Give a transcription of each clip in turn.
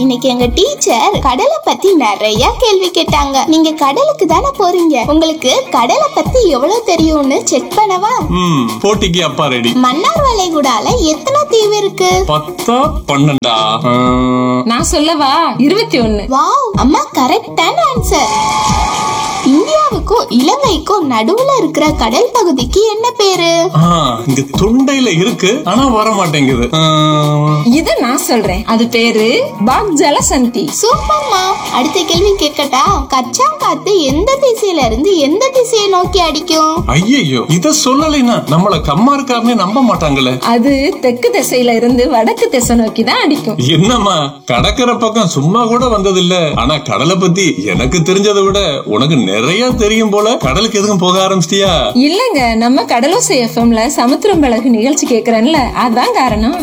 இன்னைக்கு எங்க டீச்சர் கடலை பத்தி நிறைய கேள்வி கேட்டாங்க நீங்க கடலுக்கு தானே போறீங்க உங்களுக்கு கடலை பத்தி எவ்வளவு தெரியும்னு செக் பண்ணவா ம் போட்டிக்கு அப்பா ரெடி மன்னார் வளைகுடால எத்தனை தீவு இருக்கு பத்தா பன்னெண்டா ஆ, நான் சொல்லவா இருபத்தி ஒண்ணு வாவ் அம்மா கரெக்டான ஆன்சர் இந்தியாவுக்கும் இலங்கைக்கும் நடுவுல இருக்கிற கடல் பகுதிக்கு என்ன பேரு ஆ, இங்க தொண்டையில இருக்கு ஆனா வர மாட்டேங்குது ஆ, இது நான் சொல்றேன் அது பேரு பாக் ஜலசந்தி சூப்பர்மா அடுத்த கேள்வி கேட்கட்டா கச்சா காத்து எந்த திசையில இருந்து எந்த திசையை நோக்கி அடிக்கும் ஐயையோ இத சொல்லலைன்னா நம்மள கம்மா இருக்காருன்னு நம்ப மாட்டாங்களே அது தெற்கு திசையில இருந்து வடக்கு திசை நோக்கி தான் அடிக்கும் என்னம்மா கடற்கரை பக்கம் சும்மா கூட வந்ததில்ல ஆனா கடலை பத்தி எனக்கு தெரிஞ்சதை விட உனக்கு நிறைய தெரியும் போல கடலுக்கு எதுக்கும் போக ஆரம்பிச்சிட்டியா இல்லங்க நம்ம கடலோசை எஃப்எம்ல சமுத்திரம் பழகு நிகழ்ச்சி கேக்குறேன்ல அதான் காரணம்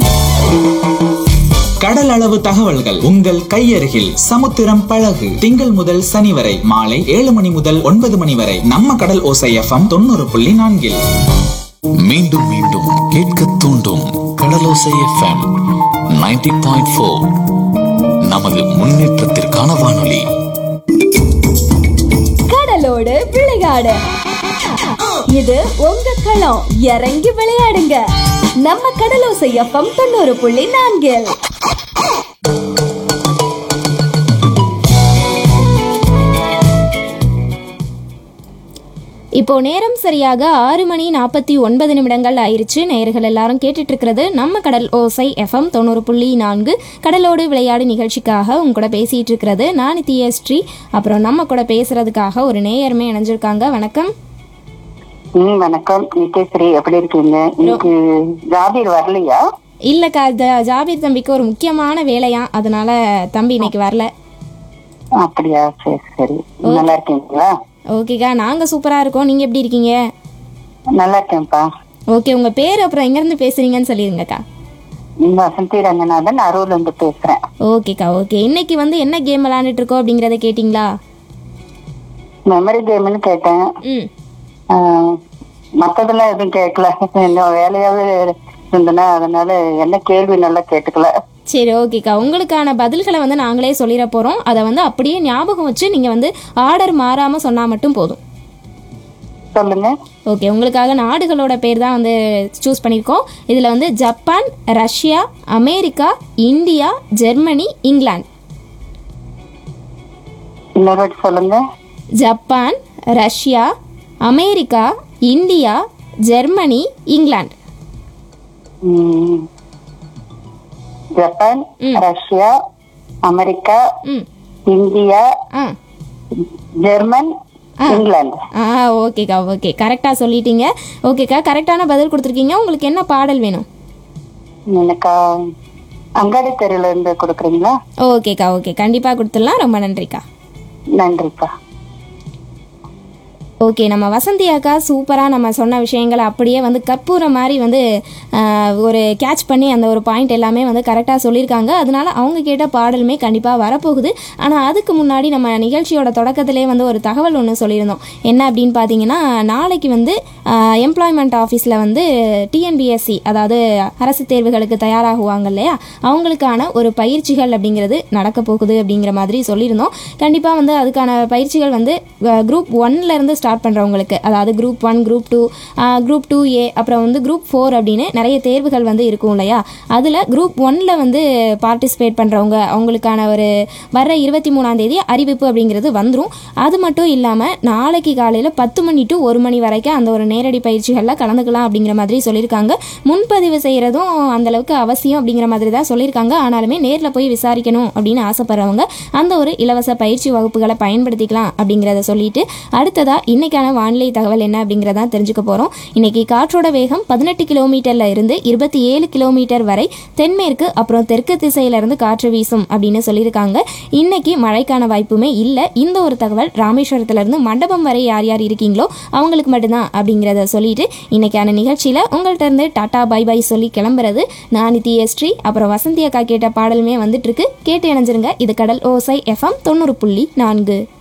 கடல் அளவு தகவல்கள் உங்கள் கையருகில் சமுத்திரம் பழகு திங்கள் முதல் சனி வரை மாலை ஏழு மணி முதல் ஒன்பது மணி வரை நம்ம கடல் ஓசை எஃப்எம் தொண்ணூறு புள்ளி நான்கில் மீண்டும் மீண்டும் கேட்க தூண்டும் கடலோசை எஃப்எம் 90.4 பாயிண்ட் ஃபோர் நமது முன்னேற்றத்திற்கான வானொலி கடலோடு விளையாடு இது உங்க களம் இறங்கி விளையாடுங்க நம்ம கடலோசை எஃப்எம் தொண்ணூறு புள்ளி நான்கில் இப்போ நேரம் சரியாக ஆறு மணி நாற்பத்தி ஒன்பது நிமிடங்கள் ஆயிருச்சு நேயர்கள் எல்லாரும் கேட்டுட்டு இருக்கிறது நம்ம கடல் ஓசை எஃப்எம் தொண்ணூறு புள்ளி நான்கு கடலோடு விளையாடு நிகழ்ச்சிக்காக உங்க கூட பேசிட்டு இருக்கிறது நான் நித்யஸ்ரீ அப்புறம் நம்ம கூட பேசுறதுக்காக ஒரு நேயருமே இணைஞ்சிருக்காங்க வணக்கம் ம் வணக்கம் நித்யஸ்ரீ எப்படி இருக்கீங்க இன்னைக்கு ஜாபீர் வரலையா இல்லக்கா ஜ- ஜாபீர் தம்பிக்கு ஒரு முக்கியமான வேலையா அதனால தம்பி இன்னைக்கு வரல அப்படியா சரி சரி நல்லா இருக்கீங்களா ஓகேக்கா நாங்க சூப்பரா இருக்கோம் நீங்க எப்படி இருக்கீங்க நல்லா இருக்கேன்ப்பா ஓகே உங்க பேர் அப்புறம் எங்க இருந்து பேசுறீங்கன்னு சொல்லிருங்கக்கா வசந்தி ரங்கநாதன் அரூர்ல இருந்து பேசுறேன் ஓகேக்கா ஓகே இன்னைக்கு வந்து என்ன கேம் விளையாண்டுட்டு இருக்கோம் அப்படிங்கறத கேட்டிங்களா மெமரி கேம்னு கேட்டேன் ம் ஆஹ், மத்ததெல்லாம் எதுவும் கேட்கல இன்னும் வேலையாவே இருந்தேன்னா அதனால என்ன கேள்வி நல்லா கேட்டுக்கல சரி ஓகேக்கா உங்களுக்கான பதில்களை வந்து நாங்களே சொல்லிட போகிறோம் அதை வந்து அப்படியே ஞாபகம் வச்சு நீங்கள் வந்து ஆர்டர் மாறாமல் சொன்னால் மட்டும் போதும் சொல்லுங்க ஓகே உங்களுக்காக நாடுகளோட பேர் தான் வந்து சூஸ் பண்ணியிருக்கோம் இதில் வந்து Japan Russia America India Germany England இன்னொரு வாட்டி சொல்லுங்க Japan Russia America India Germany England ம். ஜப்பான் ரஷ்யா அமெரிக்கா ம் இந்தியா ஆ ஜெர்மன் இங்கிலாந்து ஆ ஓகேக்கா ஓகே கரெக்டாக சொல்லிட்டீங்க ஓகேக்கா கரெக்டான பதில் கொடுத்துருக்கீங்க உங்களுக்கு என்ன பாடல் வேணும் எனக்கா அங்காடி தெருல இருந்து கொடுக்குறீங்களா ஓகேக்கா ஓகே கண்டிப்பாக கொடுத்துடலாம் ரொம்ப நன்றிக்கா நன்றிப்பா ஓகே நம்ம வசந்தி அக்கா சூப்பராக நம்ம சொன்ன விஷயங்களை அப்படியே வந்து கற்பூரம் மாதிரி வந்து ஆஹ், ஒரு கேட்ச் பண்ணி அந்த ஒரு பாயிண்ட் எல்லாமே வந்து கரெக்டாக சொல்லியிருக்காங்க அதனால அவங்க கேட்ட பாடலுமே கண்டிப்பாக வரப்போகுது ஆனால் அதுக்கு முன்னாடி நம்ம நிகழ்ச்சியோட தொடக்கத்திலே வந்து ஒரு தகவல் ஒன்று சொல்லியிருந்தோம் என்ன அப்படின்னு பார்த்தீங்கன்னா நாளைக்கு வந்து எம்ப்ளாய்மெண்ட் ஆஃபீஸில் வந்து டிஎன்பிஎஸ்சி அதாவது அரசு தேர்வுகளுக்கு தயாராகுவாங்க இல்லையா அவங்களுக்கான ஒரு பயிற்சிகள் அப்படிங்கிறது நடக்க போகுது அப்படிங்கிற மாதிரி சொல்லியிருந்தோம் கண்டிப்பாக வந்து அதுக்கான பயிற்சிகள் வந்து குரூப் ஒன்லேருந்து ஸ்டார்ட் பண்ணுறவங்களுக்கு அதாவது group one group two group two A அப்புறம் வந்து குரூப் ஃபோர் அப்படின்னு நிறைய தேர்வுகள் வந்து இருக்கும் இல்லையா அதில் குரூப் ஒன்ல வந்து பார்ட்டிசிபேட் பண்ணுறவங்க அவங்களுக்கான ஒரு வர இருபத்தி மூணாம் தேதி அறிவிப்பு அப்படிங்கிறது வந்துடும் அது மட்டும் இல்லாமல் நாளைக்கு காலையில் பத்து மணி டு ஒரு மணி வரைக்கும் அந்த ஒரு நேரடி பயிற்சிகளில் கலந்துக்கலாம் அப்படிங்கிற மாதிரி சொல்லியிருக்காங்க முன்பதிவு செய்கிறதும் அந்தளவுக்கு அவசியம் அப்படிங்கிற மாதிரி தான் சொல்லியிருக்காங்க ஆனாலுமே நேரில் போய் விசாரிக்கணும் அப்படின்னு ஆசைப்படுறவங்க அந்த ஒரு இலவச பயிற்சி வகுப்புகளை பயன்படுத்திக்கலாம் அப்படிங்கிறத சொல்லிட்டு அடுத்ததா இன்னைக்கான வானிலை தகவல் என்ன அப்படிங்கிறத தெரிஞ்சுக்க போகிறோம் இன்னைக்கு காற்றோட வேகம் பதினெட்டு கிலோமீட்டர்ல இருந்து இருபத்தி ஏழு கிலோமீட்டர் வரை தென்மேற்கு அப்புறம் தெற்கு திசையில இருந்து காற்று வீசும் அப்படின்னு சொல்லியிருக்காங்க இன்னைக்கு மழைக்கான வாய்ப்புமே இல்லை இந்த ஒரு தகவல் ராமேஸ்வரத்துல இருந்து மண்டபம் வரை யார் யார் இருக்கீங்களோ அவங்களுக்கு மட்டும்தான் அப்படிங்கிறத சொல்லிட்டு இன்னைக்கான நிகழ்ச்சியில உங்கள்கிட்ட இருந்து டாடா பை பை சொல்லி கிளம்புறது நான் நித்யஸ்ரீ அப்புறம் வசந்தி அக்கா கேட்ட பாடலுமே வந்துட்டு இருக்கு கேட்டு இணைஞ்சிருங்க இது கடல் ஓசை எஃப்எம் தொண்ணூறு புள்ளி நான்கு